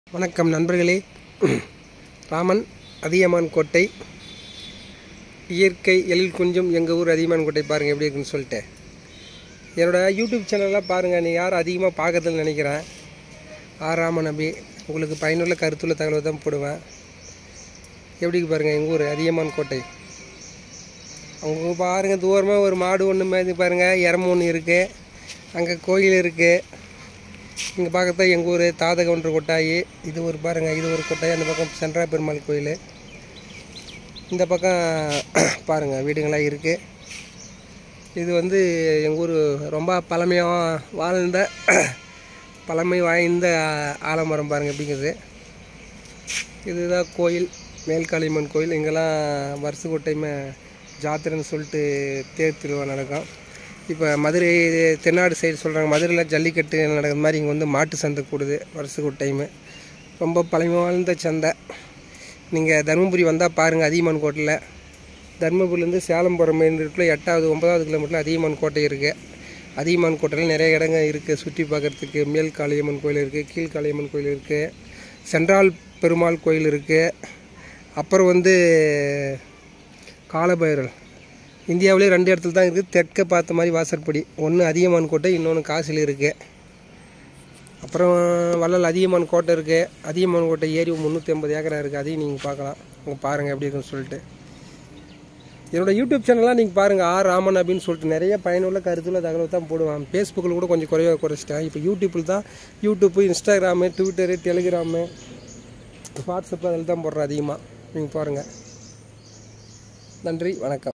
வணக்கம் நண்பர்களே ராமன் அதியமான் கோட்டை இயற்கை எழில் குஞ்சும் எங்கள் ஊர் அதியமான் கோட்டை பாருங்கள் எப்படி இருக்குன்னு சொல்லிட்டு என்னோடய யூடியூப் சேனல்லாம் பாருங்கள் நீ யாரும் அதிகமாக பார்க்கறதில்ல நினைக்கிறேன் ஆர் ராமன் அபி உங்களுக்கு பயனுள்ள கருத்துள்ள தகவல் தான் போடுவேன் எப்படி இருக்கு பாருங்கள் எங்கள் ஊர் அதியமான் கோட்டை அவங்க பாருங்கள் தூரமாக ஒரு மாடு ஒன்று மேய்ந்து பாருங்கள் இறம ஒன்று இருக்குது அங்கே கோயில் இருக்குது இங்கே பார்க்கறதா எங்கள் ஊர் தாதகவுன்ற கொட்டாயி இது ஒரு பாருங்கள் இது ஒரு கொட்டாய் அந்த பக்கம் சென்ட்ரா பெருமாள் கோயில் இந்த பக்கம் பாருங்கள் வீடுங்களாம் இருக்குது இது வந்து எங்கள் ஊர் ரொம்ப பழமையாக வாழ்ந்த பழமை வாய்ந்த ஆலமரம் பாருங்கள் எப்படிங்கிறது இதுதான் கோயில் மேல்காளியம்மன் கோயில் இங்கெல்லாம் வருஷ டைமு ஜாத்திரைன்னு சொல்லிட்டு தேர் திருவிழா நடக்கும் இப்போ மதுரை தென்னாடு சைடு சொல்கிறாங்க மதுரையில் ஜல்லிக்கட்டு நடக்கிற மாதிரி இங்கே வந்து மாட்டு சந்தை கூடுது வருஷத்துக்கு ஒரு டைமு ரொம்ப பழமை வாழ்ந்த சந்தை நீங்கள் தருமபுரி வந்தால் பாருங்கள் அதியமான் கோட்டையில் தருமபுரிலேருந்து சேலம் போகிற மெயின் ரூட்டில் எட்டாவது ஒன்பதாவது கிலோமீட்டரில் அதியமான் கோட்டை இருக்குது அதியமான் கோட்டையில் நிறைய இடங்கள் இருக்குது சுற்றி பார்க்குறதுக்கு மேல் காளியம்மன் கோயில் இருக்குது கீழ் காளியம்மன் கோயில் இருக்குது சென்ட்ரால் பெருமாள் கோயில் இருக்குது அப்புறம் வந்து காலபைரல் இந்தியாவிலே ரெண்டு இடத்துல தான் இருக்குது தெற்க பார்த்த மாதிரி வாசற்படி ஒன்று அதியமான் கோட்டை இன்னொன்று காசில் இருக்குது அப்புறம் வள்ளல் அதியமான் கோட்டை இருக்குது அதியமான் கோட்டை ஏரி முந்நூற்றி ஐம்பது ஏக்கரா இருக்குது அதையும் நீங்கள் பார்க்கலாம் அங்கே பாருங்கள் எப்படி இருக்குன்னு சொல்லிட்டு என்னோடய யூடியூப் சேனல்லாம் நீங்கள் பாருங்கள் ஆர் ராமன் அப்படின்னு சொல்லிட்டு நிறைய பயனுள்ள கருத்துள்ள தகவல் தான் போடுவேன் ஃபேஸ்புக்கில் கூட கொஞ்சம் குறைவாக குறைச்சிட்டேன் இப்போ யூடியூப்பில் தான் YouTube Instagram Twitter Telegram WhatsApp அதில் தான் போடுறேன் அதிகமாக நீங்கள் பாருங்கள் நன்றி வணக்கம்